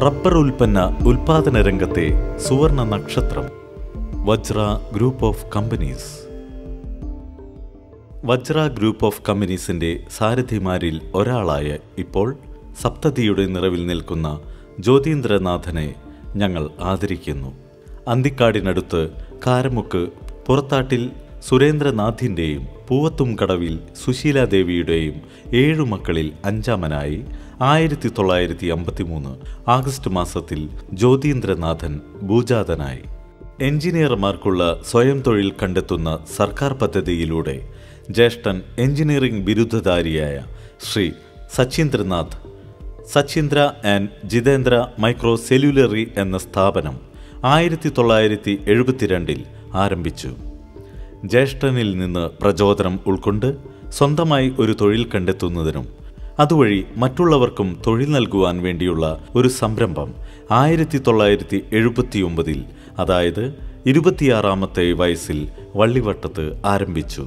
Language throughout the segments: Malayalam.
റബ്ബർ ഉൽപ്പന്ന ഉൽപാദന രംഗത്തെ സുവർണ നക്ഷത്രം Vajra group of companies Vajra group of കമ്പനീസിന്റെ സാരഥിമാരിൽ ഒരാളായ ഇപ്പോൾ സപ്തതിയുടെ നിറവിൽ നിൽക്കുന്ന ജ്യോതീന്ദ്രനാഥനെ ഞങ്ങൾ ആദരിക്കുന്നു അന്തിക്കാടിനടുത്ത് കാരമുക്ക് പുറത്താട്ടിൽ സുരേന്ദ്രനാഥിൻ്റെയും പൂവത്തും കടവിൽ സുശീലാദേവിയുടെയും ഏഴു മക്കളിൽ അഞ്ചാമനായി ആയിരത്തി തൊള്ളായിരത്തി അമ്പത്തിമൂന്ന് ആഗസ്റ്റ് മാസത്തിൽ ജ്യോതീന്ദ്രനാഥൻ ഭൂജാതനായി എഞ്ചിനീയർമാർക്കുള്ള സ്വയം തൊഴിൽ കണ്ടെത്തുന്ന സർക്കാർ പദ്ധതിയിലൂടെ ജ്യേഷ്ഠൻ എഞ്ചിനീയറിംഗ് ബിരുദധാരിയായ Shri Sachindranath Sachindra and Jitendra micro cellular എന്ന സ്ഥാപനം ആയിരത്തി തൊള്ളായിരത്തി എഴുപത്തിരണ്ടിൽ ആരംഭിച്ചു ജ്യേഷ്ഠനിൽ നിന്ന് പ്രചോദനം ഉൾക്കൊണ്ട് സ്വന്തമായി ഒരു തൊഴിൽ കണ്ടെത്തുന്നതിനും അതുവഴി മറ്റുള്ളവർക്കും തൊഴിൽ നൽകുവാൻ വേണ്ടിയുള്ള ഒരു സംരംഭം ആയിരത്തി തൊള്ളായിരത്തി എഴുപത്തിയൊമ്പതിൽ അതായത് ഇരുപത്തിയാറാമത്തെ വയസ്സിൽ വള്ളിവട്ടത്ത് ആരംഭിച്ചു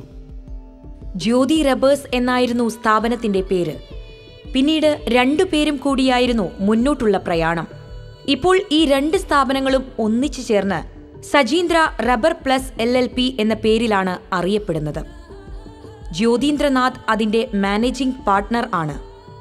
ജ്യോതി റബ്ബേഴ്സ് എന്നായിരുന്നു സ്ഥാപനത്തിന്റെ പേര് പിന്നീട് രണ്ടു പേരും കൂടിയായിരുന്നു മുന്നോട്ടുള്ള പ്രയാണം ഇപ്പോൾ ഈ രണ്ട് സ്ഥാപനങ്ങളും ഒന്നിച്ചു ചേർന്ന് Sajeendra rubber plus L L P എന്ന പേരിലാണ് അറിയപ്പെടുന്നത് ജ്യോതീന്ദ്രനാഥ് അതിന്റെ മാനേജിംഗ് പാർട്ട്ണർ ആണ്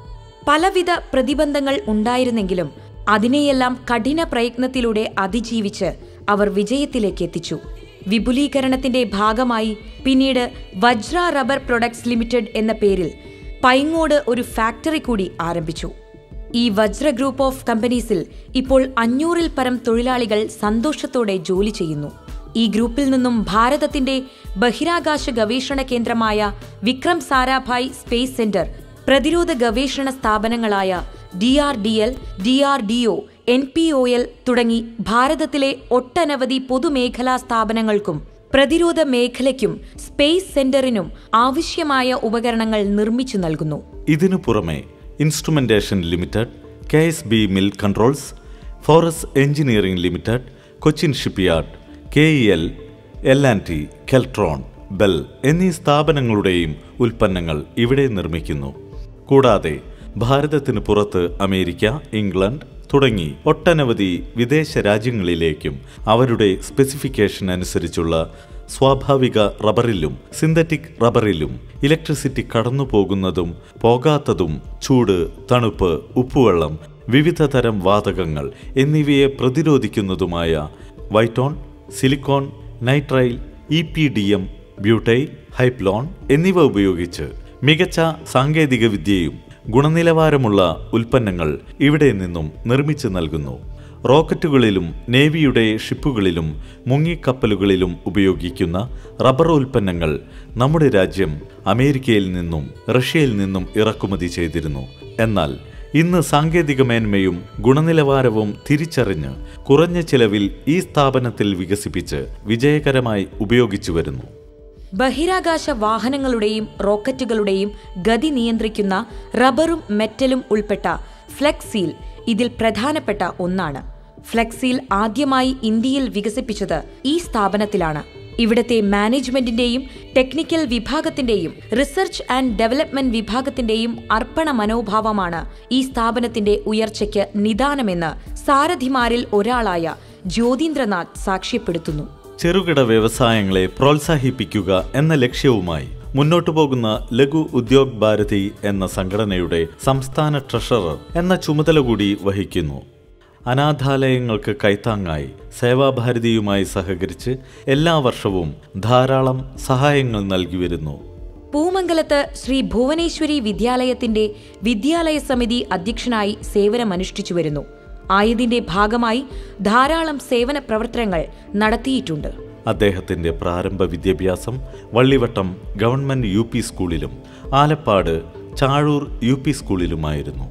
പലവിധ പ്രതിബന്ധങ്ങൾ ഉണ്ടായിരുന്നെങ്കിലും അതിനെയെല്ലാം കഠിന പ്രയത്നത്തിലൂടെ അതിജീവിച്ച് അവർ വിജയത്തിലേക്ക് എത്തിച്ചു വിപുലീകരണത്തിന്റെ ഭാഗമായി പിന്നീട് വജ്ര റബ്ബർ പ്രൊഡക്ട്സ് ലിമിറ്റഡ് എന്ന പേരിൽ പൈങ്ങോട് ഒരു ഫാക്ടറി കൂടി ആരംഭിച്ചു ഈ വജ്ര ഗ്രൂപ്പ് ഓഫ് കമ്പനീസിൽ ഇപ്പോൾ അഞ്ഞൂറിൽ പരം തൊഴിലാളികൾ സന്തോഷത്തോടെ ജോലി ചെയ്യുന്നു ഈ ഗ്രൂപ്പിൽ നിന്നും ഭാരതത്തിന്റെ ബഹിരാകാശ ഗവേഷണ കേന്ദ്രമായ വിക്രം സാരാഭായ് സ്പേസ് സെന്റർ പ്രതിരോധ ഗവേഷണ സ്ഥാപനങ്ങളായ D R D L D R D O N P O L തുടങ്ങി ഭാരതത്തിലെ ഒട്ടനവധി പൊതുമേഖലാ സ്ഥാപനങ്ങൾക്കും പ്രതിരോധ മേഖലയ്ക്കും സ്പേസ് സെന്ററിനും ആവശ്യമായ ഉപകരണങ്ങൾ നിർമ്മിച്ചു നൽകുന്നു ഇതിനു പുറമെ instrumentation limited K S B mil controls ഫോറസ് engineering limited Cochin shipyard K E L L and T Keltron BEL എന്നീ സ്ഥാപനങ്ങളുടെയും ഉൽപ്പന്നങ്ങൾ ഇവിടെ നിർമ്മിക്കുന്നു കൂടാതെ ഭാരതത്തിന് പുറത്ത് അമേരിക്ക ഇംഗ്ലണ്ട് തുടങ്ങി ഒട്ടനവധി വിദേശ രാജ്യങ്ങളിലേക്കും അവരുടെ സ്പെസിഫിക്കേഷൻ അനുസരിച്ചുള്ള സ്വാഭാവിക റബ്ബറിലും സിന്തറ്റിക് റബ്ബറിലും ഇലക്ട്രിസിറ്റി കടന്നു പോകുന്നതും പോകാത്തതും ചൂട് തണുപ്പ് ഉപ്പുവെള്ളം വിവിധ തരം വാതകങ്ങൾ എന്നിവയെ പ്രതിരോധിക്കുന്നതുമായ Viton silicone nitrile E P D M butyl Hypalon എന്നിവ ഉപയോഗിച്ച് മികച്ച സാങ്കേതിക വിദ്യയും ഗുണനിലവാരമുള്ള ഉൽപ്പന്നങ്ങൾ ഇവിടെ നിന്നും നിർമ്മിച്ചു നൽകുന്നു റോക്കറ്റുകളിലും നേവിയുടെ ഷിപ്പുകളിലും മുങ്ങിക്കപ്പലുകളിലും ഉപയോഗിക്കുന്ന റബ്ബർ ഉൽപ്പന്നങ്ങൾ നമ്മുടെ രാജ്യം അമേരിക്കയിൽ നിന്നും റഷ്യയിൽ നിന്നും ഇറക്കുമതി ചെയ്തിരുന്നു എന്നാൽ ഇന്ന് സാങ്കേതിക മേന്മയും ഗുണനിലവാരവും തിരിച്ചറിഞ്ഞ് കുറഞ്ഞ ചിലവിൽ ഈ സ്ഥാപനത്തിൽ വികസിപ്പിച്ച് വിജയകരമായി ഉപയോഗിച്ചു വരുന്നു ബഹിരാകാശ വാഹനങ്ങളുടെയും റോക്കറ്റുകളുടെയും ഗതി നിയന്ത്രിക്കുന്ന റബ്ബറും മെറ്റലും ഉൾപ്പെട്ട ഫ്ലെക്സീൽ ഇതിൽ പ്രധാനപ്പെട്ട ഒന്നാണ് ഫ്ലെക്സീൽ ആദ്യമായി ഇന്ത്യയിൽ വികസിപ്പിച്ചത് ഈ സ്ഥാപനത്തിലാണ് ഇവിടത്തെ മാനേജ്മെന്റിന്റെയും ടെക്നിക്കൽ വിഭാഗത്തിന്റെയും റിസർച്ച് ആൻഡ് ഡെവലപ്മെന്റ് വിഭാഗത്തിന്റെയും അർപ്പണ മനോഭാവമാണ് ഈ സ്ഥാപനത്തിന്റെ ഉയർച്ചയ്ക്ക് നിദാനമെന്ന് സാരഥിമാരിൽ ഒരാളായ ജ്യോതീന്ദ്രനാഥ് സാക്ഷ്യപ്പെടുത്തുന്നു ചെറുകിട വ്യവസായങ്ങളെ പ്രോത്സാഹിപ്പിക്കുക എന്ന ലക്ഷ്യവുമായി മുന്നോട്ടു പോകുന്ന ലഘു ഉദ്യോഗ് ഭാരതി എന്ന സംഘടനയുടെ സംസ്ഥാന ട്രഷറർ എന്ന ചുമതല കൂടി വഹിക്കുന്നു അനാഥാലയങ്ങൾക്ക് കൈത്താങ്ങായി സേവാഭാരതിയുമായി സഹകരിച്ച് എല്ലാ വർഷവും ധാരാളം സഹായങ്ങൾ നൽകി വരുന്നു പൂമംഗലത്ത് ശ്രീ ഭുവനേശ്വരി വിദ്യാലയത്തിന്റെ വിദ്യാലയ സമിതി അധ്യക്ഷനായി സേവനമനുഷ്ഠിച്ചു വരുന്നു ആയതിന്റെ ഭാഗമായി ധാരാളം സേവന പ്രവർത്തനങ്ങൾ നടത്തിയിട്ടുണ്ട് അദ്ദേഹത്തിന്റെ പ്രാരംഭ വിദ്യാഭ്യാസം വള്ളിവട്ടം ഗവൺമെന്റ് യു പി സ്കൂളിലും ആലപ്പാട് ചാഴൂർ യു പി സ്കൂളിലുമായിരുന്നു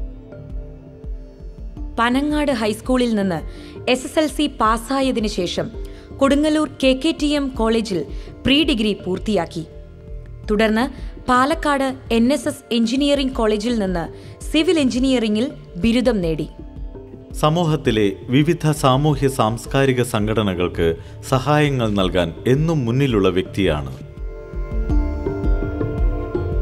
പനങ്ങാട് ഹൈസ്കൂളിൽ നിന്ന് എസ് എസ് എൽ സി പാസ്സായതിനു ശേഷം Kodungallur K K T M കോളേജിൽ പ്രീ ഡിഗ്രി പൂർത്തിയാക്കി തുടർന്ന് Palakkad N S S engineering കോളേജിൽ നിന്ന് സിവിൽ എഞ്ചിനീയറിംഗിൽ ബിരുദം നേടി സമൂഹത്തിലെ വിവിധ സാമൂഹ്യ സാംസ്കാരിക സംഘടനകൾക്ക് സഹായങ്ങൾ നൽകാൻ എന്നും മുന്നിലുള്ള വ്യക്തിയാണ്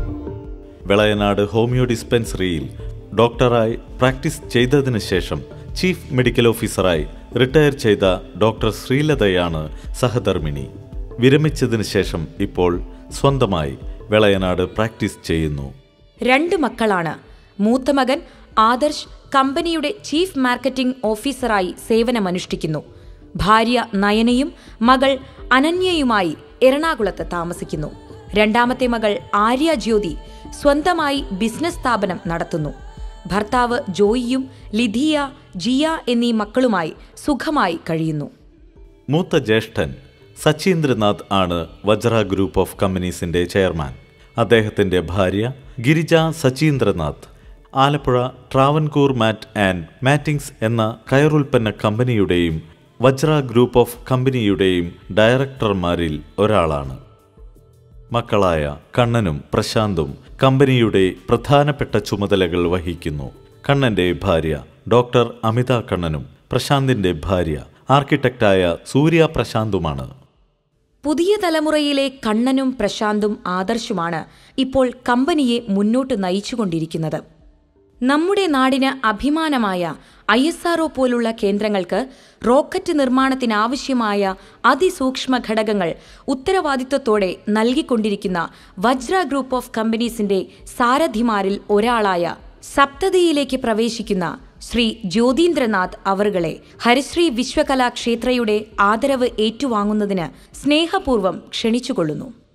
വെളയനാട് ഹോമിയോ ഡിസ്പെൻസറിയിൽ ഡോക്ടറായി പ്രാക്ടീസ് ചെയ്തതിനു ശേഷം ചീഫ് മെഡിക്കൽ ഓഫീസറായി റിട്ടയർ ചെയ്ത ഡോക്ടർ ശ്രീലതയാണ് സഹധർമ്മിണി വിരമിച്ചതിന് ശേഷം ഇപ്പോൾ സ്വന്തമായി വെളയനാട് പ്രാക്ടീസ് ചെയ്യുന്നു രണ്ട് മക്കളാണ് മൂത്ത മകൻ ആദർശ് കമ്പനിയുടെ ചീഫ് മാർക്കറ്റിംഗ് ഓഫീസറായി സേവനമനുഷ്ഠിക്കുന്നു ഭാര്യ നയനയും മകൾ അനന്യയുമായി എറണാകുളത്ത് താമസിക്കുന്നു രണ്ടാമത്തെ മകൾ ആര്യ ജ്യോതി സ്വന്തമായി ബിസിനസ് സ്ഥാപനം നടത്തുന്നു ഭർത്താവ് ജോയിയും ലിധിയ ജിയ എന്നീ മക്കളുമായി സുഖമായി കഴിയുന്നു മൂത്ത ജ്യേഷ്ഠൻ സച്ചീന്ദ്രനാഥ് ആണ് വജ്ര ഗ്രൂപ്പ് ഓഫ് കമ്പനീസിന്റെ ചെയർമാൻ അദ്ദേഹത്തിന്റെ ഭാര്യ Girija Sachindranath Alappuzha Travancore mat and mattings എന്ന കയറുൽപ്പന്ന കമ്പനിയുടെയും വജ്ര ഗ്രൂപ്പ് ഓഫ് കമ്പനിയുടെയും ഡയറക്ടർമാരിൽ ഒരാളാണ് മക്കളായ കണ്ണനും പ്രശാന്തും കമ്പനിയുടെ പ്രധാനപ്പെട്ട ചുമതലകൾ വഹിക്കുന്നു കണ്ണന്റെ ഭാര്യ ഡോക്ടർ അമിത കണ്ണനും പ്രശാന്തിന്റെ ഭാര്യ ആർക്കിടെക്റ്റായ സൂര്യ പ്രശാന്തുമാണ് പുതിയ തലമുറയിലെ കണ്ണനും പ്രശാന്തും ആദർശുമാണ് ഇപ്പോൾ കമ്പനിയെ മുന്നോട്ട് നയിച്ചുകൊണ്ടിരിക്കുന്നത് നമ്മുടെ നാടിന് അഭിമാനമായ ഐ എസ് ആർഒ പോലുള്ള കേന്ദ്രങ്ങൾക്ക് റോക്കറ്റ് നിർമ്മാണത്തിനാവശ്യമായ അതിസൂക്ഷ്മ ഘടകങ്ങൾ ഉത്തരവാദിത്വത്തോടെ നൽകിക്കൊണ്ടിരിക്കുന്ന വജ്ര ഗ്രൂപ്പ് ഓഫ് കമ്പനീസിന്റെ സാരഥിമാരിൽ ഒരാളായ സപ്തതിയിലേക്ക് പ്രവേശിക്കുന്ന ശ്രീ ജ്യോതീന്ദ്രനാഥ് അവറുകളെ ഹരിശ്രീ വിശ്വകലാ ക്ഷേത്രയുടെ ആദരവ് ഏറ്റുവാങ്ങുന്നതിന് സ്നേഹപൂർവ്വം ക്ഷണിച്ചുകൊള്ളുന്നു